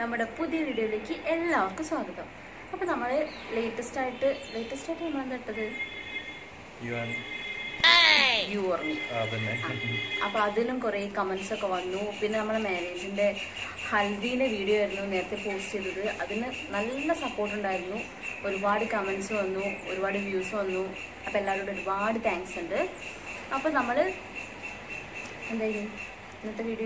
നമ്മുടെ പുതിയ വീഡിയോയിലേക്ക് എല്ലാവർക്കും സ്വാഗതം അപ്പോൾ നമ്മൾ ലേറ്റസ്റ്റ് ആയിട്ട് ലേറ്റസ്റ്റ് ആയിട്ട് നമ്മൾ എന്താ ഇട്ടത് യുവാൻ യു ഓർമ്മി അതന്നെ അപ്പോൾ അതിലും കുറേ കമൻസ് ഒക്കെ വന്നു പിന്നെ നമ്മുടെ മാരേജിൻ്റെ ഹൽദീൻ്റെ വീഡിയോ ആയിരുന്നു നേരത്തെ പോസ്റ്റ് ചെയ്തത് അതിന് നല്ല സപ്പോർട്ട് ഉണ്ടായിരുന്നു ഒരുപാട് കമൻസ് വന്നു ഒരുപാട് വ്യൂസ് വന്നു അപ്പോൾ എല്ലാവരോടും ഒരുപാട് താങ്ക്സ് ഉണ്ട് അപ്പോൾ നമ്മൾ എന്തായാലും ഇന്നത്തെ വീഡിയോ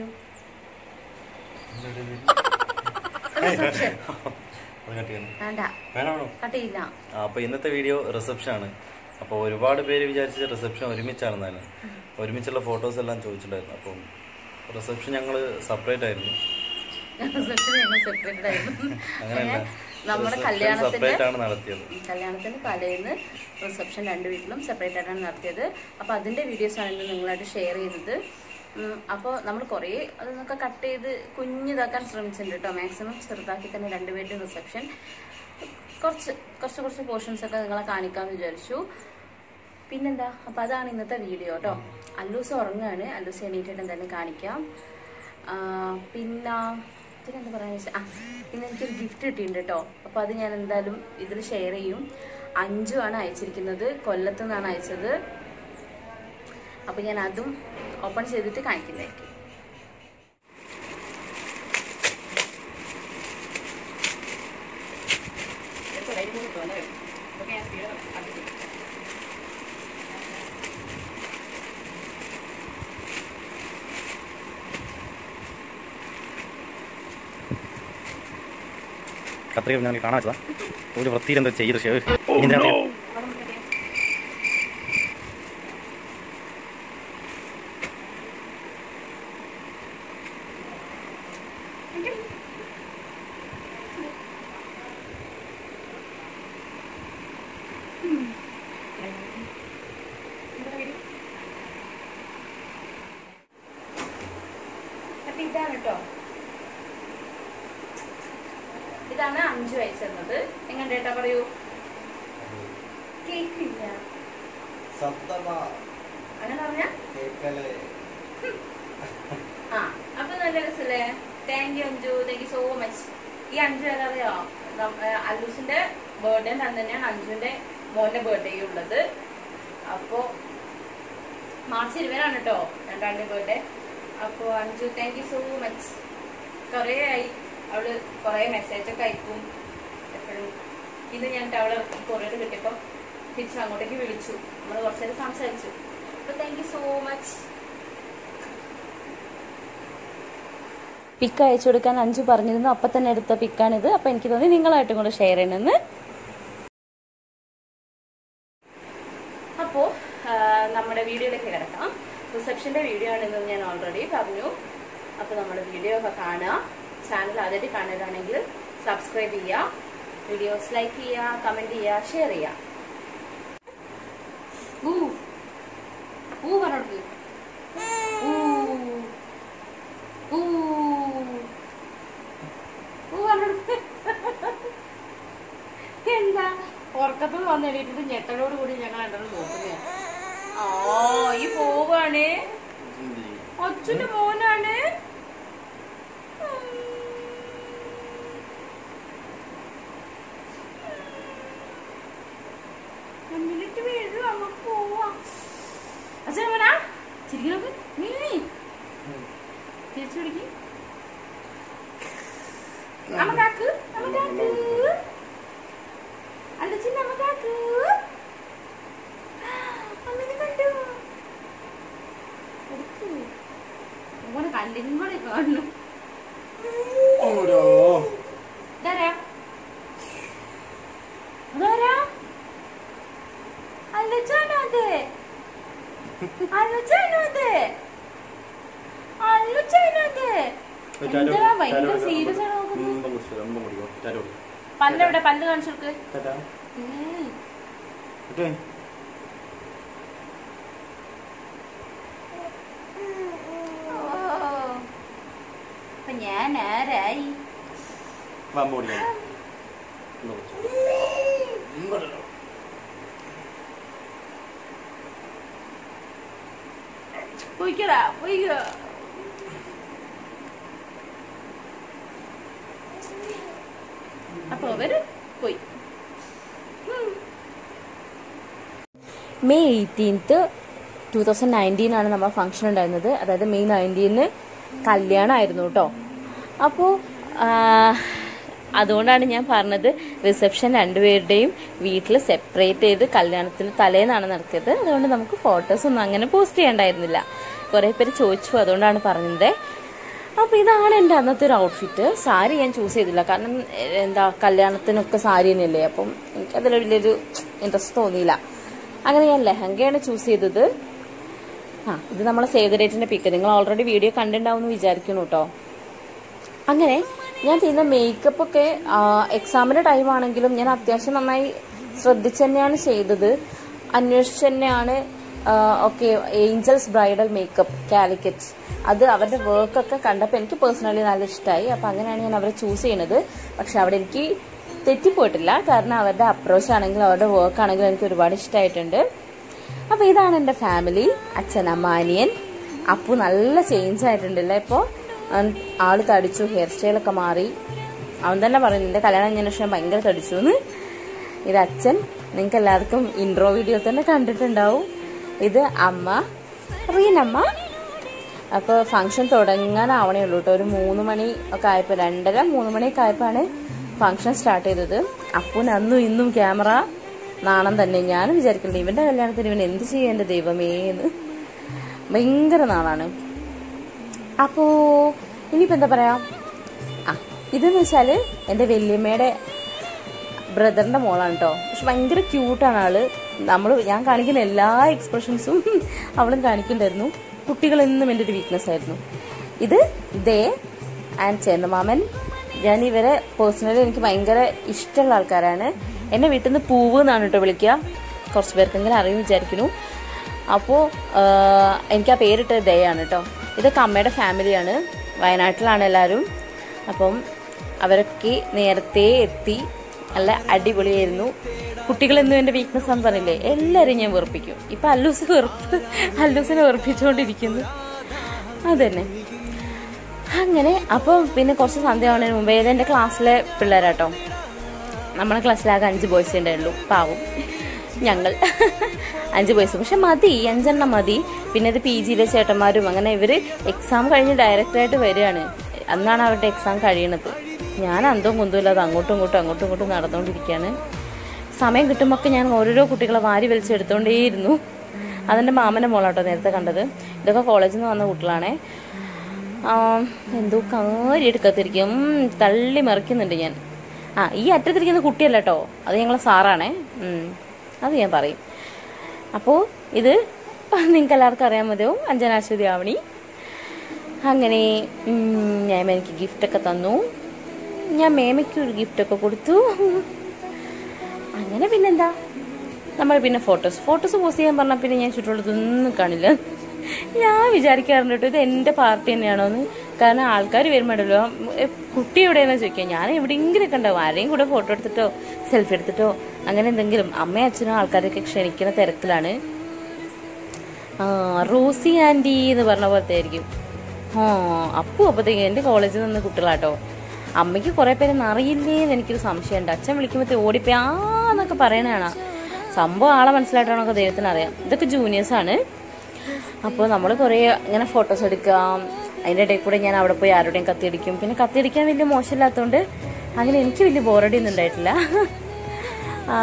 റിസപ്ഷൻ അത് കട്ട് ചെയ്യണം വേണ്ട വേണോ കട്ട് ചെയ്യില്ല ആ അപ്പൊ ഇന്നത്തെ വീഡിയോ റിസപ്ഷൻ ആണ് അപ്പൊ ഒരുപാട് പേര് വിചാരിച്ച റിസപ്ഷൻ ഒരുമിച്ചാണെന്നാണ് ഒരുമിച്ചുള്ള ഫോട്ടോസ് എല്ലാം ചോദിച്ചിട്ടുണ്ടായിരുന്നു അപ്പം റിസപ്ഷൻ ഞങ്ങള് സെപ്പറേറ്റ് ആയിരുന്നു റിസപ്ഷൻ ഞങ്ങൾ സെപ്പറേറ്റഡ് ആയിരുന്നു അങ്ങനെയല്ല ഏ, നമ്മുടെ റിസപ്ഷൻ കല്യാണത്തിന്റെ സെപ്പറേറ്റ് ആണ് നടത്തിയത് കല്യാണത്തിന് തലേന്ന് റിസപ്ഷൻ രണ്ട് വീട്ടിലും സെപ്പറേറ്റ് ആയിട്ടാണ് നടത്തിയത് അപ്പോൾ അതിൻ്റെ വീഡിയോസാണ് ഇന്ന് നിങ്ങളായിട്ട് ഷെയർ ചെയ്തത് അപ്പോൾ നമ്മൾ കുറേ അതൊക്കെ കട്ട് ചെയ്ത് കുഞ്ഞിതാക്കാൻ ശ്രമിച്ചിട്ടുണ്ട് കേട്ടോ മാക്സിമം ചെറുതാക്കി തന്നെ രണ്ടുപേരുടെയും റിസപ്ഷൻ കുറച്ച് കുറച്ച് കുറച്ച് പോർഷൻസ് ഒക്കെ നിങ്ങളെ കാണിക്കാമെന്ന് വിചാരിച്ചു പിന്നെന്താ അപ്പോൾ അതാണ് ഇന്നത്തെ വീഡിയോ കേട്ടോ അല്ലൂസ് ഉറങ്ങുകയാണ് അല്ലൂസ് എണീറ്റിട്ട് എന്തായാലും കാണിക്കാം ആ, പിന്നെ പിന്നെന്താ പറയാന്ന് വെച്ചാൽ ആ പിന്നെ എനിക്കൊരു ഗിഫ്റ്റ് കിട്ടിയിട്ടുണ്ട് കേട്ടോ അപ്പോൾ അത് ഞാൻ എന്തായാലും ഇതിൽ ഷെയർ ചെയ്യും അഞ്ചു ആണ് അയച്ചിരിക്കുന്നത് കൊല്ലത്തു നിന്നാണ് അയച്ചത് അപ്പോൾ ഞാൻ അതും ഓപ്പൺ ചെയ്തിട്ട് കാണിക്കുന്നതായിരിക്കും കത്രിക ഞാൻ കാണാൻ വെച്ചതാ ഒരു വൃത്തിയിൽ എന്താ ചെയ്ത് ഷേവ് അപ്പൊ ഇതാണ് കേട്ടോ ഇതാണ് അഞ്ചു അയച്ചിരുന്നത് എങ്ങനെ കേട്ടാ പറയൂ കേക്കില്ല അങ്ങനെ പറഞ്ഞാ ആ അപ്പൊ നല്ല രസല്ലേ thank you Anju thank you so much ഈ അഞ്ജു ഏതാ അറിയോ നം- ഏ, അല്ലൂസിന്റെ ബർത്ത്ഡേ അന്ന് തന്നെയാണ് അഞ്ജുവിന്റെ മോന്റെ ബർത്ത്ഡേ ഉള്ളത് അപ്പോ മാർച്ച് ഇരുപതിനാണ് കേട്ടോ രണ്ടാളുടെ ബർത്ത്ഡേ അപ്പോ Anju thank you so much കുറേ ആയി അവള് കുറേ മെസ്സേജ് ഒക്കെ അയക്കും എപ്പോഴും ഇത് ഞാൻ അവളെ കൊറിയർ കിട്ടിയപ്പോ തിരിച്ച് അങ്ങോട്ടേക്ക് വിളിച്ചു നമ്മൾ കുറച്ചേരം സംസാരിച്ചു അപ്പൊ thank you so much pick അയച്ചു കൊടുക്കാൻ അഞ്ചു പറഞ്ഞിരുന്നു അപ്പം തന്നെ എടുത്ത പിക്കാണിത് അപ്പം എനിക്ക് തോന്നി നിങ്ങളായിട്ടും കൂടെ ഷെയർ ചെയ്യണമെന്ന് അപ്പോൾ നമ്മുടെ വീഡിയോയിലേക്ക് കിടക്കാം റിസപ്ഷൻ്റെ വീഡിയോ ആണെന്ന് ഞാൻ ഓൾറെഡി പറഞ്ഞു അപ്പോൾ നമ്മുടെ വീഡിയോ ഒക്കെ കാണുക ചാനൽ ആദ്യമായിട്ട് കാണുകയാണെങ്കിൽ സബ്സ്ക്രൈബ് ചെയ്യുക വീഡിയോസ് ലൈക്ക് ചെയ്യുക കമൻറ്റ് ചെയ്യുക ഷെയർ ചെയ്യുക ഊ ഊ പറഞ്ഞു ഊ ഊ ഊ പറഞ്ഞു എന്താ ഉറക്കത്തിൽ വന്ന് എണീറ്റിട്ട് ഞെട്ടലോട് കൂടി ഞങ്ങൾ രണ്ടെണ്ണം നോക്കുന്നേ ആ ഈ പോവാണ് അച്ഛന്റെ മോനാണ് മിനിറ്റ് വീഴും നമുക്ക് പോവാം അച്ഛൻ എങ്ങനാ ചിരിക്കണോക്ക് നീ തിരിച്ചു പിടിക്കും നമുക്കാക്ക് നമുക്കാക്ക് അല്ലച്ചി നമുക്കാക്ക് അങ്ങനെ കണ്ടു എടുക്ക്. ഓനെ കണ്ടിനും കൂടെ കാണുന്നു ഇതാരാ അതാരാ അല്ലച്ചാണോ അത് അല്ലച്ചാണോ അത് അല്ലച്ചാണോ അത് എന്താ ഭയങ്കര സീരിയസ് ആണ് നോക്കുന്നത് പല്ല് എവിടെ പല്ല് കാണിച്ചു കൊടുക്ക് ഉം. ഓ. അപ്പൊ ഞാൻ ആരായി പോയിക്കടാ പോയിക്കോ അപ്പൊ അവര് പോയി May eighteenth two thousand nineteen ആണ് നമ്മുടെ ഫംഗ്ഷൻ ഉണ്ടായിരുന്നത് അതായത് മെയ് നയൻറ്റീന് കല്യാണമായിരുന്നു കേട്ടോ അപ്പോൾ അതുകൊണ്ടാണ് ഞാൻ പറഞ്ഞത് റിസപ്ഷൻ രണ്ടുപേരുടെയും വീട്ടിൽ സെപ്പറേറ്റ് ചെയ്ത് കല്യാണത്തിന് തലേന്നാണ് നടത്തിയത് അതുകൊണ്ട് നമുക്ക് ഫോട്ടോസ് ഒന്നും അങ്ങനെ പോസ്റ്റ് ചെയ്യണ്ടായിരുന്നില്ല കുറേ പേര് ചോദിച്ചു അതുകൊണ്ടാണ് പറഞ്ഞത് അപ്പോൾ ഇതാണ് എൻ്റെ അന്നത്തെ ഒരു ഔട്ട്ഫിറ്റ് സാരി ഞാൻ ചൂസ് ചെയ്തില്ല കാരണം എ- എന്താ കല്യാണത്തിനൊക്കെ സാരി തന്നെയല്ലേ അപ്പം എനിക്കതിൽ വലിയൊരു ഇൻട്രസ്റ്റ് തോന്നിയില്ല അങ്ങനെ ഞാൻ ലെഹങ്കയാണ് ചൂസ് ചെയ്തത് ആ ഇത് നമ്മളെ സേവ് ദ ഡേറ്റിന്റെ പിക്ക് നിങ്ങൾ ഓൾറെഡി വീഡിയോ കണ്ടിട്ടുണ്ടാവും എന്ന് വിചാരിക്കുന്നു കേട്ടോ അങ്ങനെ ഞാൻ ചെയ്യുന്ന മേക്കപ്പ് ഒക്കെ എക്സാമിന്റെ ടൈം ആണെങ്കിലും ഞാൻ അത്യാവശ്യം നന്നായി ശ്രദ്ധിച്ച് തന്നെയാണ് ചെയ്തത് അന്വേഷിച്ച് തന്നെയാണ് okay angels bridal makeup Calicut അത് അവരുടെ വർക്കൊക്കെ കണ്ടപ്പോൾ എനിക്ക് പേഴ്സണലി നല്ല ഇഷ്ടമായി അപ്പം അങ്ങനെയാണ് ഞാൻ അവരെ ചൂസ് ചെയ്യുന്നത് പക്ഷെ അവിടെ എനിക്ക് തെറ്റിപ്പോയിട്ടില്ല കാരണം അവരുടെ അപ്രോച്ച് ആണെങ്കിലും അവരുടെ വർക്ക് ആണെങ്കിലും എനിക്ക് ഒരുപാട് ഇഷ്ടമായിട്ടുണ്ട് അപ്പൊ ഇതാണ് എൻ്റെ ഫാമിലി അച്ഛൻ അമ്മ അനിയൻ അപ്പു നല്ല ചേഞ്ച് ആയിട്ടുണ്ടല്ലേ ഇപ്പോൾ ആള് തടിച്ചു ഹെയർ സ്റ്റൈലൊക്കെ മാറി അവൻ തന്നെ പറഞ്ഞു എൻ്റെ കല്യാണം കഴിഞ്ഞ ശേഷം ഭയങ്കര തടിച്ചു എന്ന് ഇത് അച്ഛൻ നിങ്ങൾക്ക് എല്ലാവർക്കും ഇൻട്രോ വീഡിയോ തന്നെ കണ്ടിട്ടുണ്ടാവും ഇത് അമ്മ റീനമ്മ അപ്പോൾ ഫംഗ്ഷൻ തുടങ്ങാനാവണേ ഉള്ളൂ കേട്ടോ ഒരു മൂന്ന് മണി ഒക്കെ ആയപ്പോൾ രണ്ടര മൂന്ന് മണിയൊക്കെ ആയപ്പോഴാണ് ഫംഗ്ഷൻ സ്റ്റാർട്ട് ചെയ്തത് അപ്പൂന് അന്നും ഇന്നും ക്യാമറ നാണം തന്നെ ഞാനും വിചാരിക്കുന്നുണ്ട് ഇവന്റെ കല്യാണത്തിന് ഇവൻ എന്ത് ചെയ്യും എൻ്റെ ദൈവമേ എന്ന് ഭയങ്കര നാളാണ് അപ്പോ ഇനിയിപ്പോ എന്താ പറയാ ആ ഇതെന്ന് വെച്ചാല് എൻ്റെ വല്യമ്മയുടെ ബ്രദറിന്റെ മോളാണ് കേട്ടോ പക്ഷെ ഭയങ്കര ക്യൂട്ടാണ് ആള് നമ്മൾ ഞാൻ കാണിക്കുന്ന എല്ലാ എക്സ്പ്രഷൻസും അവളും കാണിക്കുന്നുണ്ടായിരുന്നു കുട്ടികൾ എന്നും എൻ്റെ ഒരു വീക്ക്നെസ് ആയിരുന്നു ഇത് ദേ ആൻഡ് ചേന്നമാമൻ ഞാൻ ഇവരെ പേഴ്സണലി എനിക്ക് ഭയങ്കര ഇഷ്ടമുള്ള ആൾക്കാരാണ് എന്നെ വീട്ടിൽ നിന്ന് പൂവ് എന്നാണ് കേട്ടോ വിളിക്കുക കുറച്ച് പേർക്കെങ്കിലും അറിയും വിചാരിക്കുന്നു അപ്പോൾ എനിക്ക് ആ പേരിട്ട ദയാണ് കേട്ടോ ഇതൊക്കെ അമ്മയുടെ ഫാമിലിയാണ് വയനാട്ടിലാണ് എല്ലാവരും അപ്പം അവരൊക്കെ നേരത്തെ എത്തി നല്ല അടിപൊളിയായിരുന്നു കുട്ടികളെന്നും എൻ്റെ വീക്ക്നെസ് ആണെന്ന് പറഞ്ഞില്ലേ എല്ലാവരെയും ഞാൻ വെറുപ്പിക്കും ഇപ്പം അല്ലൂസ് വെറുപ്പ് അല്ലൂസിനെ വെറുപ്പിച്ചുകൊണ്ടിരിക്കുന്നു അതന്നെ അങ്ങനെ അപ്പോൾ പിന്നെ കുറച്ച് സന്ധ്യ ആവുന്നതിന് മുമ്പേ ഇത് എൻ്റെ ക്ലാസ്സിലെ പിള്ളേരാട്ടോ നമ്മളെ ക്ലാസ്സിലാകെ അഞ്ച് ബോയ്സ് ഉണ്ടായുള്ളൂ പാവം ഞങ്ങൾ അഞ്ച് ബോയ്സ് പക്ഷെ മതി അഞ്ചെണ്ണം മതി പിന്നെ ഇത് പി ജിയിലെ ചേട്ടന്മാരും അങ്ങനെ ഇവർ എക്സാം കഴിഞ്ഞ് ഡയറക്റ്റായിട്ട് വരികയാണ് അന്നാണ് അവരുടെ എക്സാം കഴിയണത് ഞാൻ അന്തവും കുന്തമില്ലാതെ അങ്ങോട്ടും ഇങ്ങോട്ടും അങ്ങോട്ടും ഇങ്ങോട്ടും നടന്നുകൊണ്ടിരിക്കുകയാണ് സമയം കിട്ടുമ്പോൾ ഞാൻ ഓരോരോ കുട്ടികളെ വാരി വലിച്ചെടുത്തോണ്ടേയിരുന്നു അതെൻ്റെ മാമൻ്റെ മോളാട്ടോ നേരത്തെ കണ്ടത് ഇതൊക്കെ കോളേജിൽ നിന്ന് വന്ന കുട്ടികളാണേ ആം, എന്തോ കാര്യം എടുക്കത്തിരിക്കും തള്ളി മറിക്കുന്നുണ്ട് ഞാൻ ആ ഈ അറ്റത്തിരിക്കുന്ന കുട്ടിയല്ല കേട്ടോ അത് ഞങ്ങളെ സാറാണേ ഉം, അത് ഞാൻ പറയും അപ്പോൾ ഇത് നിങ്ങൾക്ക് എല്ലാവർക്കും അറിയാൻ മതിയാവും അഞ്ജനാശ്വതി ആവണി അങ്ങനെ ഉം, ഞാൻ എനിക്ക് ഗിഫ്റ്റൊക്കെ തന്നു ഞാൻ മേമയ്ക്ക് ഒരു ഗിഫ്റ്റൊക്കെ കൊടുത്തു അങ്ങനെ പിന്നെന്താ നമ്മൾ പിന്നെ ഫോട്ടോസ് ഫോട്ടോസ് പോസ്റ്റ് ചെയ്യാൻ പറഞ്ഞാൽ പിന്നെ ഞാൻ ചുറ്റുള്ളതൊന്നും കാണില്ല ഞാൻ വിചാരിക്കാറുണ്ട് കേട്ടോ ഇത് എൻ്റെ പാർട്ടി തന്നെയാണോ എന്ന് കാരണം ആൾക്കാർ വരുമ്പോഴല്ലോ കുട്ടി എവിടെയെന്ന് ചോദിക്കാം ഞാൻ എവിടെയെങ്കിലുമൊക്കെ ഉണ്ടാവും ആരെയും കൂടെ ഫോട്ടോ എടുത്തിട്ടോ സെൽഫി എടുത്തിട്ടോ അങ്ങനെ എന്തെങ്കിലും അമ്മയും അച്ഛനും ആൾക്കാരൊക്കെ ക്ഷണിക്കുന്ന തിരക്കിലാണ് ആ റോസി ആൻറ്റി എന്ന് പറഞ്ഞ പോലത്തെ ആയിരിക്കും ആ അപ്പു അപ്പത്തേക്ക് എൻ്റെ കോളേജിൽ നിന്ന് കുട്ടികളാട്ടോ അമ്മയ്ക്ക് കുറെ പേരെ അറിയില്ലേ എന്ന് എനിക്കൊരു സംശയമുണ്ട് അച്ഛൻ വിളിക്കുമ്പോഴത്തേ ഓടിപ്പോയി ആ എന്നൊക്കെ പറയണതാണ് സംഭവം ആളെ മനസ്സിലായിട്ടാണോ ദൈവത്തിന് അറിയാം ഇതൊക്കെ ജൂനിയേഴ്സ് ആണ് അപ്പോൾ നമ്മൾ കുറേ ഇങ്ങനെ ഫോട്ടോസ് എടുക്കാം അതിൻ്റെ ഇടയിൽ കൂടെ ഞാൻ അവിടെ പോയി ആരുടെയും കത്തിയടിക്കും പിന്നെ കത്തിയടിക്കാൻ വലിയ മോശമില്ലാത്തതുകൊണ്ട് അങ്ങനെ എനിക്ക് വലിയ ബോറടി ഒന്നും ഉണ്ടായിട്ടില്ല ആ,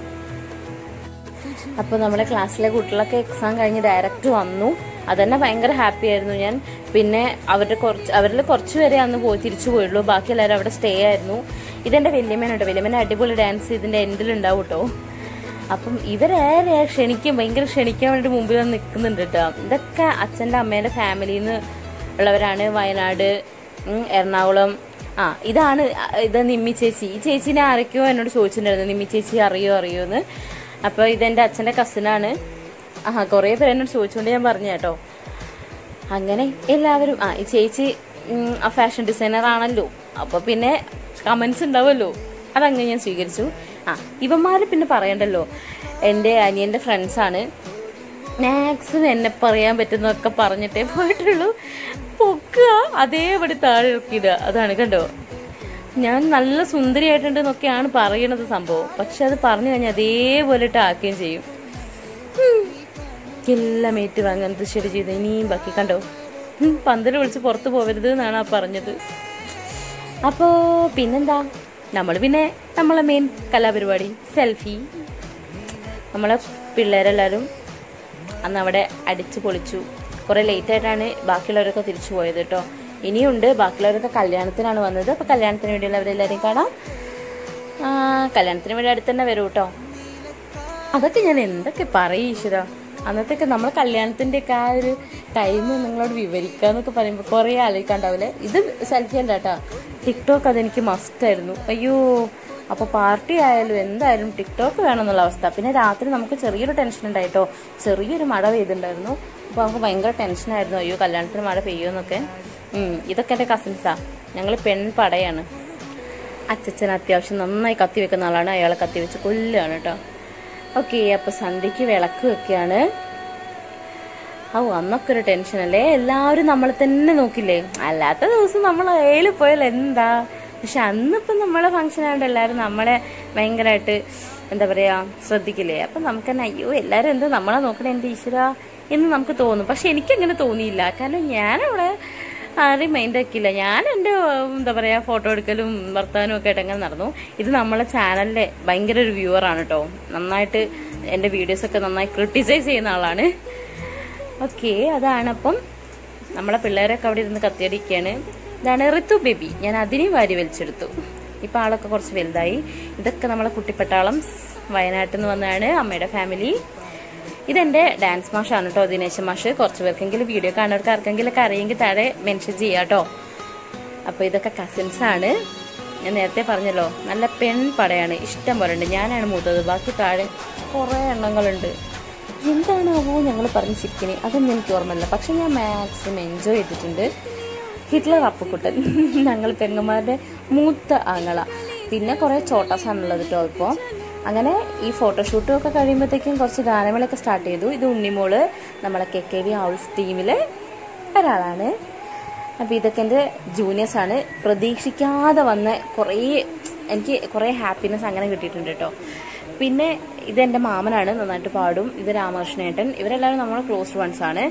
അപ്പോൾ നമ്മുടെ ക്ലാസ്സിലെ കുട്ടികളൊക്കെ എക്സാം കഴിഞ്ഞ് ഡയറക്റ്റ് വന്നു അതന്നെ ഭയങ്കര ഹാപ്പി ആയിരുന്നു ഞാൻ പിന്നെ അവരുടെ കുറച്ച് അവരിൽ കുറച്ച് പേരെ അന്ന് പോയി തിരിച്ചു പോയുള്ളൂ ബാക്കി എല്ലാവരും അവിടെ സ്റ്റേ ആയിരുന്നു ഇതെന്റെ വല്യമ്മേനുണ്ട് വല്യമ്മേനെ അടിപൊളി ഡാൻസ് ഇതിന്റെ എൻഡിൽ ഉണ്ടാവും കേട്ടോ അപ്പം ഇവരേറെ ക്ഷണിക്കും ഭയങ്കര ക്ഷണിക്കാൻ വേണ്ടി മുമ്പിൽ വന്ന് നിൽക്കുന്നുണ്ട് കേട്ടോ ഇതൊക്കെ അച്ഛൻ്റെ അമ്മേൻ്റെ ഫാമിലിയിൽ നിന്ന് ഉള്ളവരാണ് വയനാട് ഉം, എറണാകുളം ആ ഇതാണ് ഇത് നിമ്മി ചേച്ചി ഈ ചേച്ചീനെ ആരൊക്കെയോ എന്നോട് ചോദിച്ചിട്ടുണ്ടായിരുന്നു നിമ്മി ചേച്ചി അറിയോ അറിയോ എന്ന് അപ്പോൾ ഇതെൻ്റെ അച്ഛൻ്റെ കസിനാണ് ആ കുറേ പേര് എന്നോട് ചോദിച്ചുകൊണ്ട് ഞാൻ പറഞ്ഞു കേട്ടോ അങ്ങനെ എല്ലാവരും ആ ഈ ചേച്ചി ഉം, ആ ഫാഷൻ ഡിസൈനർ ആണല്ലോ അപ്പൊ പിന്നെ കമന്റ്സ് ഉണ്ടാവുമല്ലോ അതങ്ങനെ ഞാൻ സ്വീകരിച്ചു ആ ഇവന്മാര് പിന്നെ പറയണ്ടല്ലോ എൻ്റെ അനിയൻ്റെ ഫ്രണ്ട്സാണ് മാക്സിമം എന്നെ പറയാൻ പറ്റുന്നതൊക്കെ പറഞ്ഞിട്ടേ പോയിട്ടുള്ളൂ പൊക്കുക അതേപടി താഴെ ഇറക്കിയിടുക അതാണ് കണ്ടോ ഞാൻ നല്ല സുന്ദരിയായിട്ടുണ്ട് എന്നൊക്കെയാണ് പറയണത് സംഭവം പക്ഷെ അത് പറഞ്ഞു കഴിഞ്ഞാൽ അതേപോലെ ഇട്ട് ആക്കുകയും ചെയ്യും ഉം. എല്ലാം ഏറ്റു വാങ്ങാൻ ശരി ചെയ്ത് ഇനിയും ബാക്കി കണ്ടോ ഉം, പന്തല് വിളിച്ച് പുറത്ത് പോവരുത് എന്നാണ് ആ പറഞ്ഞത് അപ്പോ പിന്നെന്താ നമ്മൾ പിന്നെ നമ്മളെ മെയിൻ കലാപരിപാടി സെൽഫി നമ്മളെ പിള്ളേരെല്ലാവരും അന്ന് അവിടെ അടിച്ചു പൊളിച്ചു കുറെ ലേറ്റ് ആയിട്ടാണ് ബാക്കിയുള്ളവരൊക്കെ തിരിച്ചു പോയത് കേട്ടോ ഇനിയുണ്ട് ബാക്കിയുള്ളവരൊക്കെ കല്യാണത്തിനാണ് വന്നത് അപ്പൊ കല്യാണത്തിന് വേണ്ടിയുള്ള അവരെല്ലാവരെയും കാണാം ആ, കല്യാണത്തിന് വേണ്ടി അടുത്ത് തന്നെ വരും കേട്ടോ അതൊക്കെ ഞാൻ എന്തൊക്കെ പറയും ഈശ്വര അന്നത്തെയൊക്കെ നമ്മൾ കല്യാണത്തിന്റെ ഒക്കെ ആ ഒരു ടൈം നിങ്ങളോട് വിവരിക്കുക എന്നൊക്കെ പറയുമ്പോൾ കുറേ ആലോചിക്കാണ്ടാവില്ലേ ഇത് സെൽഫി അല്ല കേട്ടോ ടിക്ടോക്ക് അതെനിക്ക് മസ്റ്റ് ആയിരുന്നു അയ്യോ അപ്പോൾ പാർട്ടി ആയാലും എന്തായാലും ടിക്ടോക്ക് വേണമെന്നുള്ള അവസ്ഥ പിന്നെ രാത്രി നമുക്ക് ചെറിയൊരു ടെൻഷൻ ഉണ്ടായിട്ടോ ചെറിയൊരു മഴ പെയ്തിട്ടുണ്ടായിരുന്നു അപ്പോൾ നമുക്ക് ഭയങ്കര ടെൻഷനായിരുന്നു അയ്യോ കല്യാണത്തിന് മഴ പെയ്യുമെന്നൊക്കെ ഉം, ഇതൊക്കെ എൻ്റെ കസിൻസാ ഞങ്ങൾ പെൺപടയാണ് അച്ചച്ചൻ അത്യാവശ്യം നന്നായി കത്തി വെക്കുന്ന ആളാണ് അയാളെ കത്തി വെച്ച് കൊല്ലുകയാണ് കേട്ടോ ഓക്കെ അപ്പൊ സന്ധ്യക്ക് വിളക്ക് വെക്കുകയാണ് ഓ അന്നൊക്കെ ഒരു ടെൻഷൻ അല്ലേ എല്ലാവരും നമ്മളെ തന്നെ നോക്കില്ലേ അല്ലാത്ത ദിവസം നമ്മൾ ഏല് പോയാൽ എന്താ പക്ഷെ അന്നിപ്പം നമ്മളെ ഫംഗ്ഷൻ ആയതുകൊണ്ട് എല്ലാവരും നമ്മളെ ഭയങ്കരമായിട്ട് എന്താ പറയാ ശ്രദ്ധിക്കില്ലേ അപ്പൊ നമുക്ക് തന്നെ അയ്യോ എല്ലാവരും എന്താ നമ്മളെ നോക്കണേ എൻ്റെ ഈശ്വര എന്ന് നമുക്ക് തോന്നും പക്ഷെ എനിക്കങ്ങനെ തോന്നിയില്ല കാരണം ഞാനവിടെ ആരെയും മൈൻഡ് ആക്കിയില്ല ഞാൻ എൻ്റെ എന്താ പറയാ ഫോട്ടോ എടുക്കലും വർത്താനും ഒക്കെ ആയിട്ട് അങ്ങനെ നടന്നു ഇത് നമ്മളെ ചാനലിലെ ഭയങ്കര ഒരു വ്യൂവർ ആണ് കേട്ടോ നന്നായിട്ട് എൻ്റെ വീഡിയോസ് ഒക്കെ നന്നായി ക്രിട്ടിസൈസ് ചെയ്യുന്ന ആളാണ് ഓക്കെ അതാണ് അപ്പം നമ്മളെ പിള്ളേരൊക്കെ അവിടെ ഇരുന്ന് കത്തിയടിക്കുകയാണ് ഇതാണ് ഋതു ബേബി ഞാൻ അതിനെയും വാരി വലിച്ചെടുത്തു ഇപ്പം ആളൊക്കെ കുറച്ച് വലുതായി ഇതൊക്കെ നമ്മളെ കുട്ടിപ്പട്ടാളം വയനാട്ടിൽ നിന്ന് വന്നതാണ് അമ്മയുടെ ഫാമിലി ഇതെന്റെ ഡാൻസ് മാഷാണ് കേട്ടോ ദിനേശ മാഷ് കുറച്ച് പേർക്കെങ്കിലും വീഡിയോ കാണുന്നവർക്ക് ആർക്കെങ്കിലും ഒക്കെ അറിയെങ്കിൽ താഴെ മെൻഷൻ ചെയ്യാം കേട്ടോ അപ്പോൾ ഇതൊക്കെ കസിൻസ് ആണ് ഞാൻ നേരത്തെ പറഞ്ഞല്ലോ നല്ല പെൺപടയാണ് ഇഷ്ടം പോലെ ഉണ്ട് ഞാനാണ് മൂത്തത് ബാക്കി താഴെ കുറേ എണ്ണങ്ങളുണ്ട് എന്താണാവോ ഞങ്ങൾ പറഞ്ഞ ചിക്കന് അതൊന്നും എനിക്ക് ഓർമ്മയില്ല പക്ഷെ ഞാൻ മാക്സിമം എൻജോയ് ചെയ്തിട്ടുണ്ട് ഹിറ്റ്ലർ അപ്പുക്കുട്ടൻ ഞങ്ങൾ പെങ്ങന്മാരുടെ മൂത്ത ആങ്ങള പിന്നെ കുറേ ചോട്ടാസാണുള്ളത് കേട്ടോ ഇപ്പോൾ അങ്ങനെ ഈ ഫോട്ടോഷൂട്ടും ഒക്കെ കഴിയുമ്പോഴത്തേക്കും കുറച്ച് ഗാനമേളൊക്കെ സ്റ്റാർട്ട് ചെയ്തു ഇത് ഉണ്ണിമോള് നമ്മളെ കെ കെ വി ഹൗസ് ടീമിലെ ഒരാളാണ് അപ്പോൾ ഇതൊക്കെ എൻ്റെ ജൂനിയേഴ്സ് ആണ് പ്രതീക്ഷിക്കാതെ വന്ന കുറേ എനിക്ക് കുറേ ഹാപ്പിനെസ് അങ്ങനെ കിട്ടിയിട്ടുണ്ട് കേട്ടോ പിന്നെ ഇത് എൻ്റെ മാമനാണ് നന്നായിട്ട് പാടും ഇത് രാമകൃഷ്ണേട്ടൻ ഇവരെല്ലാവരും നമ്മളെ ക്ലോസ് വൺസ് ആണ്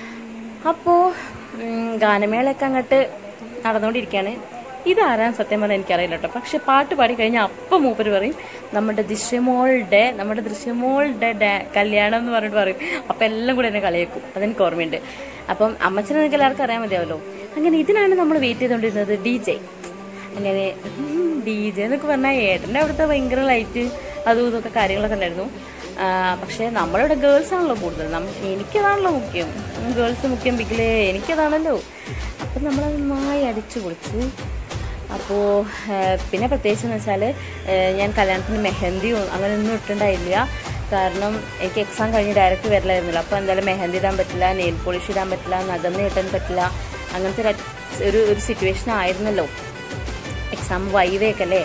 അപ്പോൾ ഗാനമേളയൊക്കെ അങ്ങോട്ട് നടന്നുകൊണ്ടിരിക്കുകയാണ് ഇതാരാൻ സത്യം പറഞ്ഞാൽ എനിക്കറിയില്ല കേട്ടോ പക്ഷെ പാട്ട് പാടി കഴിഞ്ഞാൽ അപ്പം മൂപ്പര് പറയും നമ്മുടെ ദൃശ്യമോളുടെ നമ്മുടെ ദൃശ്യമോളുടെ ഡാ- കല്യാണം എന്ന് പറഞ്ഞിട്ട് പറയും അപ്പം എല്ലാം കൂടെ എന്നെ കളിയാക്കും അതെനിക്ക് ഓർമ്മയുണ്ട് അപ്പം അമ്മച്ചനെ നിങ്ങൾക്ക് എല്ലാവർക്കും അറിയാൻ മതിയാവല്ലോ അങ്ങനെ ഇതിനാണ് നമ്മൾ വെയിറ്റ് ചെയ്തുകൊണ്ടിരുന്നത് ഡി ജെ അങ്ങനെ ഡി ജെ എന്നൊക്കെ പറഞ്ഞാൽ ഏട്ടൻ്റെ അവിടുത്തെ ഭയങ്കര ലൈറ്റ് അതും ഇതൊക്കെ കാര്യങ്ങളൊക്കെ ഉണ്ടായിരുന്നു ആ, പക്ഷേ നമ്മളിവിടെ ഗേൾസ് ആണല്ലോ കൂടുതൽ നമ്മ എനിക്കതാണല്ലോ മുഖ്യം ഗേൾസ് മുഖ്യം ബിഗിലേ എനിക്കതാണല്ലോ അപ്പം നമ്മൾ നന്നായി അടിച്ചു പൊളിച്ചു അപ്പോൾ പിന്നെ പ്രത്യേകിച്ച് എന്ന് വെച്ചാൽ ഞാൻ കല്യാണത്തിന് മെഹന്തിയും അങ്ങനെയൊന്നും ഇട്ടുണ്ടായില്ല കാരണം എനിക്ക് എക്സാം കഴിഞ്ഞ് ഡയറക്റ്റ് വരില്ലായിരുന്നല്ലോ അപ്പോൾ എന്തായാലും മെഹന്തി ഇടാൻ പറ്റില്ല നെയിൽ പോളിഷ് ഇടാൻ പറ്റില്ല നഖന്ന് ഇടാൻ പറ്റില്ല അങ്ങനത്തെ ഒരു ഒരു ഒരു സിറ്റുവേഷൻ ആയിരുന്നല്ലോ എക്സാം വൈവയൊക്കെ അല്ലേ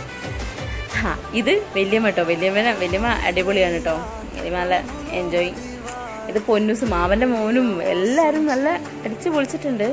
ആ ഇത് വല്യമ്മ കേട്ടോ വല്യമ്മ വല്യമ്മ അടിപൊളിയാണ് കേട്ടോ വല്യമ്മ നല്ല എൻജോയ് ഇത് പൊന്നൂസ് മാമന്റെ മോനും എല്ലാവരും നല്ല അടിച്ചു പൊളിച്ചിട്ടുണ്ട്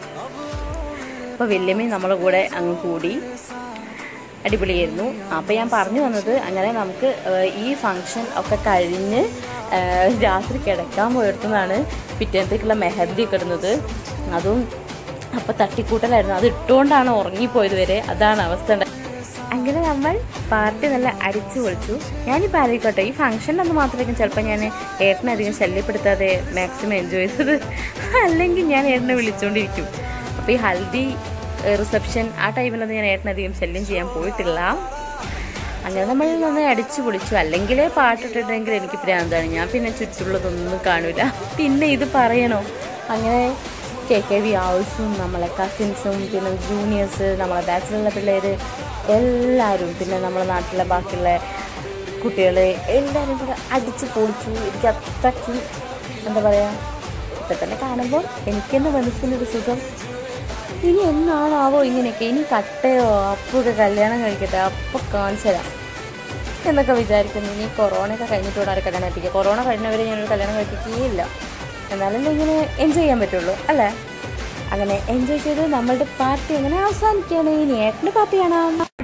അപ്പോൾ വല്യമ്മയും നമ്മളെ കൂടെ അങ്ങ് കൂടി അടിപൊളിയായിരുന്നു അപ്പോൾ ഞാൻ പറഞ്ഞു വന്നത് അങ്ങനെ നമുക്ക് ഏഹ്, ഈ ഫങ്ഷൻ ഒക്കെ കഴിഞ്ഞ് ഏഹ്, രാത്രി കിടക്കാൻ പോയിടത്തുനിന്നാണ് പിറ്റേന്നത്തേക്കുള്ള മെഹന്തി ഒക്കെ ഇടുന്നത് അതും അപ്പോൾ തട്ടിക്കൂട്ടലായിരുന്നു അത് ഇട്ടുകൊണ്ടാണ് ഉറങ്ങിപ്പോയത് വരെ അതാണ് അവസ്ഥ ഉണ്ടായത്. അങ്ങനെ നമ്മൾ പാർട്ടി നല്ല അടിച്ചു പൊളിച്ചു ഞാനിപ്പോൾ ആലോചിക്കട്ടെ ഈ ഫംഗ്ഷനിലൊന്ന് മാത്രമായിരിക്കും ചിലപ്പോൾ ഞാൻ ഏട്ടനെ അധികം ശല്യപ്പെടുത്താതെ മാക്സിമം എൻജോയ് ചെയ്തത് അല്ലെങ്കിൽ ഞാൻ ഏട്ടനെ വിളിച്ചുകൊണ്ടിരിക്കും അപ്പോൾ ഈ ഹൽദി റിസപ്ഷൻ ആ ടൈമിലൊന്നും ഞാൻ ഏട്ടനധികം ശല്യം ചെയ്യാൻ പോയിട്ടില്ല അങ്ങനെ നമ്മൾ നന്നായി അടിച്ചു പൊളിച്ചു അല്ലെങ്കിൽ പാട്ടിട്ടിട്ടെങ്കിൽ എനിക്ക് ഭ്രാന്താണ് ഞാൻ പിന്നെ ചുറ്റുള്ളതൊന്നും കാണൂല പിന്നെ ഇത് പറയണോ അങ്ങനെ കെ കെ വി ഹൗസും നമ്മളെ കസിൻസും പിന്നെ ജൂനിയേഴ്സ് നമ്മളെ ബാച്ചിലുള്ള പിള്ളേർ എല്ലാവരും പിന്നെ നമ്മളെ നാട്ടിലെ ബാക്കിയുള്ള കുട്ടികൾ എല്ലാവരും കൂടെ അടിച്ച് പൊളിച്ചു എനിക്ക് അത്രയ്ക്കും എന്താ പറയുക ഇപ്പം തന്നെ കാണുമ്പോൾ എനിക്കെന്നെ മനസ്സിനൊരു സുഖം ഇനി എന്നാണാവോ ഇങ്ങനെയൊക്കെ ഇനി കട്ടയോ അപ്പൊക്കെ കല്യാണം കഴിക്കട്ടെ അപ്പൊ കാണിച്ചു തരാം എന്നൊക്കെ വിചാരിക്കുന്നു ഇനി കൊറോണയൊക്കെ കഴിഞ്ഞിട്ട് വേണം ഒരു കല്യാണം കഴിപ്പിക്കുക കൊറോണ കഴിഞ്ഞവരെ ഞാനൊരു കല്യാണം കഴിപ്പിക്കുകയില്ല എന്നാലല്ലേ ഇങ്ങനെ എൻജോയ് ചെയ്യാൻ പറ്റുള്ളൂ അല്ലേ അങ്ങനെ എൻജോയ് ചെയ്ത് നമ്മളുടെ പാർട്ടി എങ്ങനെ അവസാനിക്കുകയാണ് ഇനി ഏട്ടൻ്റെ പാർട്ടി കാണാം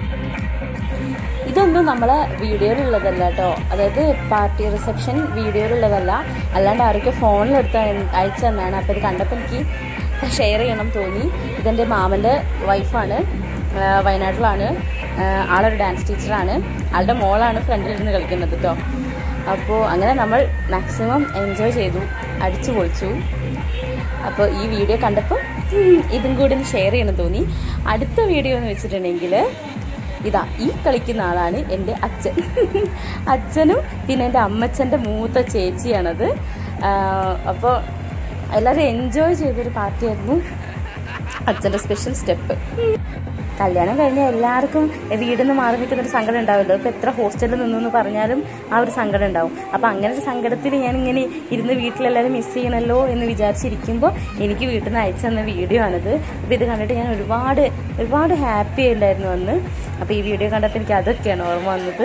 ഇതൊന്നും നമ്മളെ വീഡിയോയിലുള്ളതല്ല കേട്ടോ അതായത് പാർട്ടി റിസപ്ഷൻ വീഡിയോയിലുള്ളതല്ല അല്ലാണ്ട് ആരൊക്കെ ഫോണിലെടുത്ത് അയച്ചു തന്നാണ് അപ്പോൾ ഇത് കണ്ടപ്പോൾ എനിക്ക് ഷെയർ ചെയ്യണം തോന്നി ഇതെൻ്റെ മാമൻ്റെ വൈഫാണ് വയനാട്ടിലാണ് ആ, ആളൊരു ഡാൻസ് ടീച്ചറാണ് ആളുടെ മോളാണ് ഫ്രണ്ടിൽ നിന്ന് കളിക്കുന്നത് കേട്ടോ അപ്പോൾ അങ്ങനെ നമ്മൾ മാക്സിമം എൻജോയ് ചെയ്തു അടിച്ചു പൊളിച്ചു അപ്പോൾ ഈ വീഡിയോ കണ്ടപ്പോൾ ഉം, ഇതും കൂടി ഒന്ന് ഷെയർ ചെയ്യണം തോന്നി അടുത്ത വീഡിയോ എന്ന് വെച്ചിട്ടുണ്ടെങ്കിൽ ഇതാ ഈ കളിക്കുന്ന ആളാണ് എൻ്റെ അച്ഛൻ അച്ഛനും പിന്നെ എൻ്റെ അമ്മച്ചൻ്റെ മൂത്ത ചേച്ചിയാണത് അപ്പോൾ എല്ലാവരും എൻജോയ് ചെയ്തൊരു പാർട്ടിയായിരുന്നു അച്ഛൻ്റെ സ്പെഷ്യൽ സ്റ്റെപ്പ് കല്യാണം കഴിഞ്ഞ എല്ലാവർക്കും വീടിൽ നിന്ന് മാറി നിൽക്കുന്ന ഒരു സങ്കടം ഉണ്ടാവുമല്ലോ ഇപ്പം എത്ര ഹോസ്റ്റലിൽ നിന്നു എന്ന് പറഞ്ഞാലും ആ ഒരു സങ്കടം ഉണ്ടാവും അപ്പം അങ്ങനെ ഒരു സങ്കടത്തിൽ ഞാൻ ഇങ്ങനെ ഇരുന്ന് വീട്ടിലെല്ലാവരും മിസ് ചെയ്യണമല്ലോ എന്ന് വിചാരിച്ചിരിക്കുമ്പോൾ എനിക്ക് വീട്ടിൽ നിന്ന് അയച്ചു തന്ന വീഡിയോ ആണിത് അപ്പോൾ ഇത് കണ്ടിട്ട് ഞാൻ ഒരുപാട് ഒരുപാട് ഹാപ്പി ഉണ്ടായിരുന്നു അന്ന് അപ്പോൾ ഈ വീഡിയോ കണ്ടപ്പോൾ എനിക്ക് അതൊക്കെയാണ് ഓർമ്മ വന്നത്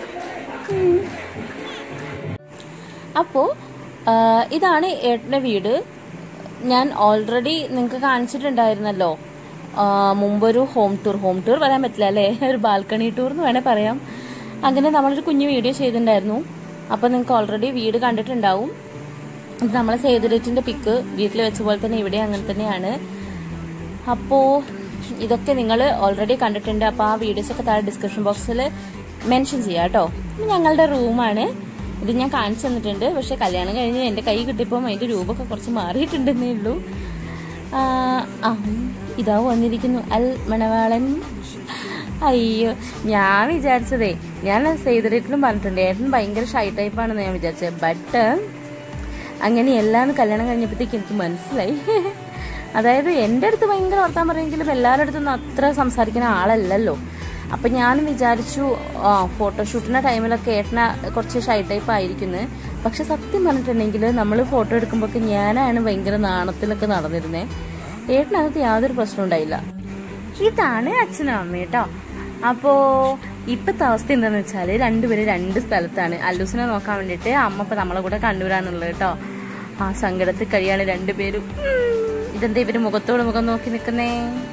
അപ്പോൾ ഇതാണ് ഏട്ടൻ്റെ വീട് ഞാൻ ഓൾറെഡി നിങ്ങൾക്ക് കാണിച്ചിട്ടുണ്ടായിരുന്നല്ലോ ആ, മുമ്പൊരു ഹോം ടൂർ ഹോം ടൂർ പറയാൻ പറ്റില്ല അല്ലേ ഒരു ബാൽക്കണി ടൂർ എന്ന് വേണേൽ പറയാം അങ്ങനെ നമ്മളൊരു കുഞ്ഞു വീഡിയോ ചെയ്തിട്ടുണ്ടായിരുന്നു അപ്പോൾ നിങ്ങൾക്ക് ഓൾറെഡി വീട് കണ്ടിട്ടുണ്ടാവും ഇത് നമ്മളെ സേതുരേറ്റിൻ്റെ പിക്ക് വീട്ടിൽ വെച്ച പോലെ തന്നെ ഇവിടെ അങ്ങനെ തന്നെയാണ് അപ്പോൾ ഇതൊക്കെ നിങ്ങൾ ഓൾറെഡി കണ്ടിട്ടുണ്ട് അപ്പോൾ ആ വീഡിയോസൊക്കെ താഴെ ഡിസ്ക്രിപ്ഷൻ ബോക്സിൽ മെൻഷൻ ചെയ്യാം കേട്ടോ ഇത് ഞങ്ങളുടെ റൂമാണ് ഇത് ഞാൻ കാണിച്ചു തന്നിട്ടുണ്ട് പക്ഷെ കല്യാണം കഴിഞ്ഞ് എൻ്റെ കൈ കിട്ടിയപ്പോൾ അതിൻ്റെ രൂപമൊക്കെ കുറച്ച് മാറിയിട്ടുണ്ടെന്നേ ഉള്ളൂ ആ, ആ ഇതാ വന്നിരിക്കുന്നു അൽ മണവാളൻ അയ്യോ ഞാൻ വിചാരിച്ചതേ ഞാൻ സേതുരേറ്റിനും പറഞ്ഞിട്ടുണ്ട് ഏട്ടൻ ഭയങ്കര ഷൈ ടൈപ്പാണെന്ന് ഞാൻ വിചാരിച്ചത് ബട്ട് അങ്ങനെയല്ലാന്ന് കല്യാണം കഴിഞ്ഞപ്പോഴത്തേക്ക് എനിക്ക് മനസ്സിലായി അതായത് എൻ്റെ അടുത്ത് ഭയങ്കര വർത്താൻ പറയുമെങ്കിലും എല്ലാവരുടെ അടുത്തൊന്നും അത്ര സംസാരിക്കുന്ന ആളല്ലല്ലോ അപ്പം ഞാൻ വിചാരിച്ചു ആ ഫോട്ടോഷൂട്ടിൻ്റെ ടൈമിലൊക്കെ ഏട്ടന കുറച്ച് ഷൈ ടൈപ്പ് ആയിരിക്കുന്നത് പക്ഷെ സത്യം പറഞ്ഞിട്ടുണ്ടെങ്കിൽ നമ്മൾ ഫോട്ടോ എടുക്കുമ്പോഴൊക്കെ ഞാനാണ് ഭയങ്കര നാണത്തിലൊക്കെ നടന്നിരുന്നത് ഏട്ടനകത്ത് യാതൊരു പ്രശ്നം ഉണ്ടായില്ല ഇതാണ് അച്ഛനും അമ്മയും കേട്ടോ അപ്പോ ഇപ്പത്തെ അവസ്ഥ എന്താന്ന് വെച്ചാല് രണ്ടുപേരും രണ്ട് സ്ഥലത്താണ് അല്ലൂസിനെ നോക്കാൻ വേണ്ടിട്ട് അമ്മ ഇപ്പൊ നമ്മളെ കൂടെ കണ്ണൂരാന്നുള്ളത് കേട്ടോ ആ സങ്കടത്തിൽ കഴിയാണ് രണ്ടുപേരും ഉം. ഇതെന്താ ഇവര് മുഖത്തോട് മുഖം നോക്കി നിക്കുന്നേ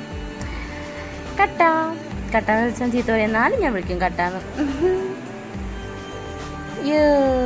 കട്ട കട്ടാന്ന് വെച്ചാൽ ചീത്ത പറയാം എന്നാലും ഞാൻ വിളിക്കും കട്ടാന്ന് യോ.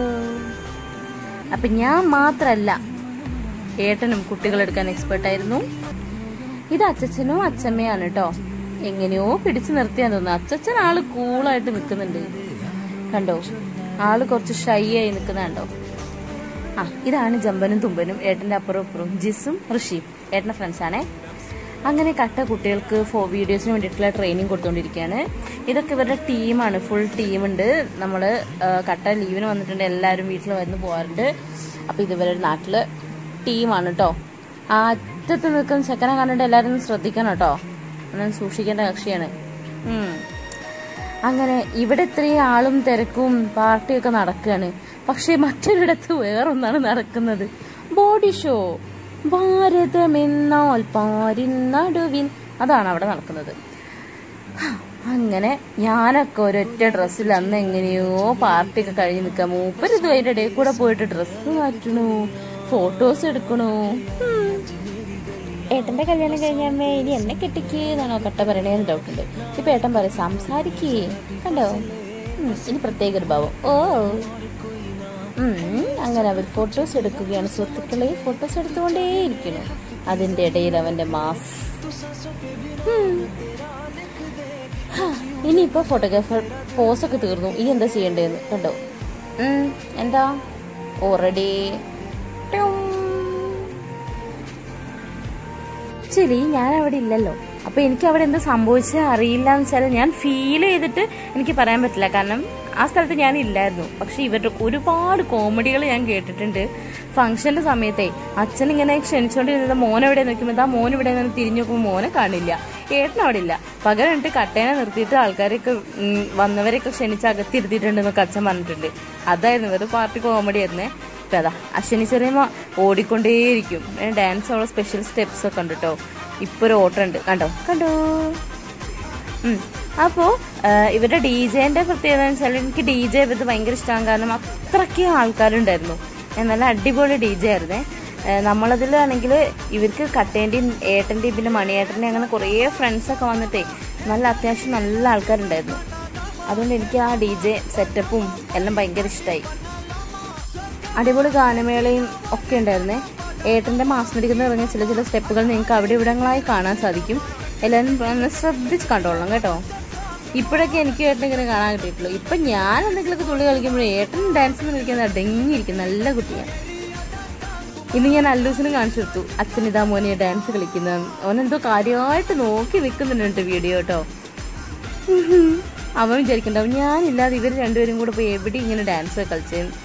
അപ്പൊ ഞാൻ മാത്രല്ല ഏട്ടനും കുട്ടികളെടുക്കാൻ എക്സ്പേർട്ട് ആയിരുന്നു ഇത് അച്ചച്ചനും അച്ചമ്മയാണ് കേട്ടോ എങ്ങനെയോ പിടിച്ചു നിർത്തിയാന്ന് തോന്നുന്നു അച്ചച്ചൻ ആള് കൂളായിട്ട് നിൽക്കുന്നുണ്ട് കണ്ടോ ആള് കുറച്ച് ഷൈ ആയി നിൽക്കുന്ന കണ്ടോ ആ ഇതാണ് ജമ്പനും തുമ്പനും ഏട്ടന്റെ അപ്പുറം അപ്പുറം ജിസും ഋഷിയും ഏട്ടന്റെ ഫ്രണ്ട്സ് ആണേ അങ്ങനെ കട്ട കുട്ടികൾക്ക് ഫോ വീഡിയോസിന് വേണ്ടിയിട്ടുള്ള ട്രെയിനിങ് കൊടുത്തുകൊണ്ടിരിക്കുകയാണ് ഇതൊക്കെ ഇവരുടെ ടീമാണ് ഫുൾ ടീമുണ്ട് നമ്മൾ കട്ട ലീവിന് വന്നിട്ടുണ്ട് എല്ലാവരും വീട്ടിൽ വന്ന് പോകാറുണ്ട് അപ്പോൾ ഇത് ഇവരുടെ നാട്ടില് ടീമാണ് കേട്ടോ ആ അറ്റത്ത് നിൽക്കുന്ന ചെക്കനെ കണ്ടിട്ട് എല്ലാവരും ഒന്ന് ശ്രദ്ധിക്കണം കേട്ടോ അങ്ങനെ സൂക്ഷിക്കേണ്ട കക്ഷിയാണ് ഉം. അങ്ങനെ ഇവിടെ ഇത്രയും ആളും തിരക്കും പാർട്ടിയൊക്കെ നടക്കുകയാണ് പക്ഷെ മറ്റൊരിടത്ത് വേറൊന്നാണ് നടക്കുന്നത് ബോഡി ഷോ ഭാരതമെന്നാൽ പാരിൻ നടുവിൻ അതാണ് അവിടെ നടക്കുന്നത് അങ്ങനെ ഞാനൊക്കെ ഒരൊറ്റ ഡ്രസ്സിൽ അന്ന് എങ്ങനെയോ പാർട്ടിയൊക്കെ കഴിഞ്ഞ് നിൽക്കാം മൂപ്പര് ഇത് അതിൻ്റെ ഇടയിൽ കൂടെ പോയിട്ട് ഡ്രസ്സ് മാറ്റണു ഫോട്ടോസ് എടുക്കണു ഉം. ഏട്ടന്റെ കല്യാണം കഴിഞ്ഞമ്മേ ഇനി എന്നെ കെട്ടിക്ക് എന്നാണോ കട്ട പറയണേന്ന് ഡൗട്ട് ഉണ്ട് ഇപ്പൊ ഏട്ടൻ പറയും സംസാരിക്കേ കണ്ടോ ഉം, ഇനി പ്രത്യേക ഒരു ഭാവം ഓ ഉം, അങ്ങനെ അവർ ഫോട്ടോസ് എടുക്കുകയാണ് സുഹൃത്തുക്കളെ ഫോട്ടോസ് എടുത്തുകൊണ്ടേയിരിക്കുന്നു അതിന്റെ ഇടയിൽ അവന്റെ മാസ് ഉം. ഹാ, ഇനിയിപ്പോ ഫോട്ടോഗ്രാഫർ പോസൊക്കെ തീർന്നു ഇനി എന്താ ചെയ്യേണ്ടതെന്ന് കണ്ടോ ഉം, എന്താ ഓൾറെഡി ആക്ച്വലി ഞാൻ അവിടെ ഇല്ലല്ലോ അപ്പൊ എനിക്ക് അവിടെ എന്ത് സംഭവിച്ചത് അറിയില്ല എന്ന് വെച്ചാൽ ഞാൻ ഫീൽ ചെയ്തിട്ട് എനിക്ക് പറയാൻ പറ്റില്ല കാരണം ആ സ്ഥലത്ത് ഞാൻ ഇല്ലായിരുന്നു പക്ഷെ ഇവരുടെ ഒരുപാട് കോമഡികൾ ഞാൻ കേട്ടിട്ടുണ്ട് ഫംഗ്ഷന്റെ സമയത്തെ അച്ഛൻ ഇങ്ങനെ ക്ഷണിച്ചുകൊണ്ടിരുന്നത് മോൻ എവിടെ നോക്കുമ്പോൾ ആ മോൻ ഇവിടെ നിന്ന് തിരിഞ്ഞു നോക്കുമ്പോൾ മോനെ കാണില്ല ഏട്ടൻ അവിടെ ഇല്ല പകരം എന്നിട്ട് കട്ടേനെ നിർത്തിയിട്ട് ആൾക്കാരെയൊക്കെ ഉം, വന്നവരെയൊക്കെ ക്ഷണിച്ച് അകത്തിരുത്തിയിട്ടുണ്ടെന്നൊക്കെ അച്ഛൻ പറഞ്ഞിട്ടുണ്ട് അതായിരുന്നു ഇവരുടെ പാർട്ടി കോമഡി ആയിരുന്നേ ഇപ്പൊ അതാ അശ്വിനി ചെറിയമ്മ ഓടിക്കൊണ്ടേയിരിക്കും ഡാൻസ് ഉള്ള സ്പെഷ്യൽ സ്റ്റെപ്സ് ഒക്കെ ഉണ്ട് കേട്ടോ ഇപ്പൊ ഒരു ഓട്ടം ഉണ്ട് കണ്ടോ കണ്ടോ ഉം. അപ്പോ ആ, ഇവരുടെ ഡി ജെന്റെ പ്രത്യേകത എന്ന് വെച്ചാൽ എനിക്ക് ഡി ജെ ഇത് ഭയങ്കര ഇഷ്ടമാണ് കാരണം അത്രയ്ക്കും ആൾക്കാരുണ്ടായിരുന്നു ഞാൻ നല്ല അടിപൊളി ഡി ജെ ആയിരുന്നേ ആ, നമ്മളതിലാണെങ്കിൽ ഇവർക്ക് കട്ടേന്റെയും ഏട്ടന്റെയും പിന്നെ മണിയേട്ടന്റെയും അങ്ങനെ കുറേ ഫ്രണ്ട്സ് ഒക്കെ വന്നിട്ടേ നല്ല അത്യാവശ്യം നല്ല ആൾക്കാരുണ്ടായിരുന്നു അതുകൊണ്ട് എനിക്ക് ആ ഡി ജെ സെറ്റപ്പും എല്ലാം ഭയങ്കര ഇഷ്ടമായി അടിപൊളി ഗാനമേളയും ഒക്കെ ഉണ്ടായിരുന്നേ ഏട്ടൻ്റെ മാസ്മരിക്കുന്ന ഇറങ്ങിയ ചില ചില സ്റ്റെപ്പുകൾ നിങ്ങൾക്ക് അവിടെ ഇവിടങ്ങളായി കാണാൻ സാധിക്കും എല്ലാവരും ഒന്ന് ശ്രദ്ധിച്ച് കണ്ടോളണം കേട്ടോ ഇപ്പോഴൊക്കെ എനിക്ക് ഏട്ടൻ ഇങ്ങനെ കാണാൻ കിട്ടിയിട്ടുള്ളൂ ഇപ്പം ഞാൻ എന്തെങ്കിലുമൊക്കെ തുള്ളി കളിക്കുമ്പോഴേ ഏട്ടൻ ഡാൻസ് കളിക്കുന്നത് അടങ്ങിയിരിക്കും നല്ല കുട്ടിയാണ് ഇന്ന് ഞാൻ അല്ലൂസിന് കാണിച്ചു കൊടുത്തു അച്ഛൻ ഇതാ മോനെ ഡാൻസ് കളിക്കുന്ന അവനെന്തോ കാര്യമായിട്ട് നോക്കി നിൽക്കുന്നുണ്ട് വീഡിയോ കേട്ടോ അവൻ വിചാരിക്കണ്ടാവും ഞാനില്ലാതെ ഇവർ രണ്ടുപേരും കൂടെ പോയി എവിടെ ഇങ്ങനെ ഡാൻസ് കളിച്ചേന്ന്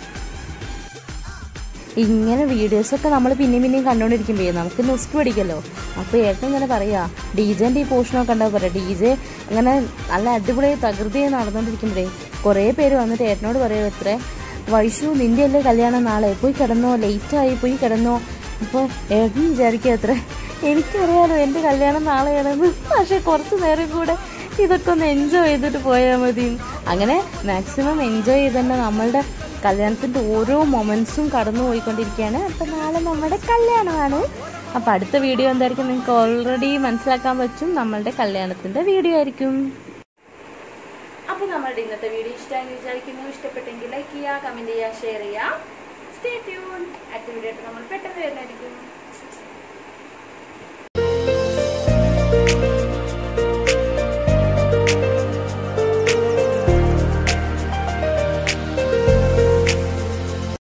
ഇങ്ങനെ വീഡിയോസൊക്കെ നമ്മൾ പിന്നെയും പിന്നെയും കണ്ടുകൊണ്ടിരിക്കുമ്പോഴേ നമുക്ക് നുസ്ക് പിടിക്കല്ലോ അപ്പോൾ ഏട്ടൻ ഇങ്ങനെ പറയാ ഡി ജെൻ്റെ ഈ പോർഷനൊക്കെ ഉണ്ടാവും പറയാം ഡി ജെ അങ്ങനെ നല്ല അടിപൊളി തകൃതിയായി നടന്നുകൊണ്ടിരിക്കുമ്പോഴേ കുറേ പേര് വന്നിട്ട് ഏട്ടനോട് പറയും എത്ര വൈഷു നിന്റെ അല്ലേ കല്യാണം നാളെ പോയി കിടന്നോ ലേറ്റായി പോയി കിടന്നോ അപ്പോൾ ഏട്ടൻ വിചാരിക്കുക എത്ര എനിക്കറിയാലോ എൻ്റെ കല്യാണം നാളെയാണെന്ന് പക്ഷെ കുറച്ച് നേരം കൂടെ ഇതൊക്കെ ഒന്ന് എൻജോയ് ചെയ്തിട്ട് പോയാൽ മതി അങ്ങനെ മാക്സിമം എൻജോയ് ചെയ്ത് തന്നെ നമ്മളുടെ കല്യാണത്തിൻ്റെ ഓരോ മൊമെൻറ്റ്സും കടന്നു പോയിക്കൊണ്ടിരിക്കുകയാണ് അപ്പം നാളെ നമ്മുടെ കല്യാണമാണ് അപ്പം അടുത്ത വീഡിയോ എന്തായിരിക്കും നിങ്ങൾക്ക് ഓൾറെഡി മനസ്സിലാക്കാൻ പറ്റും നമ്മളുടെ കല്യാണത്തിൻ്റെ വീഡിയോ ആയിരിക്കും അപ്പൊ നമ്മളുടെ ഇന്നത്തെ വീഡിയോ ഇഷ്ടമായി വിചാരിക്കുന്നു ഇഷ്ടപ്പെട്ടെങ്കിൽ ലൈക്ക് ചെയ്യുക കമന്റ് ചെയ്യുക ഷെയർ ചെയ്യുക സ്റ്റേ ട്യൂൺ അടുത്ത വീഡിയോ ആയിട്ട് നമ്മൾ പെട്ടെന്ന് വരുന്നതായിരിക്കും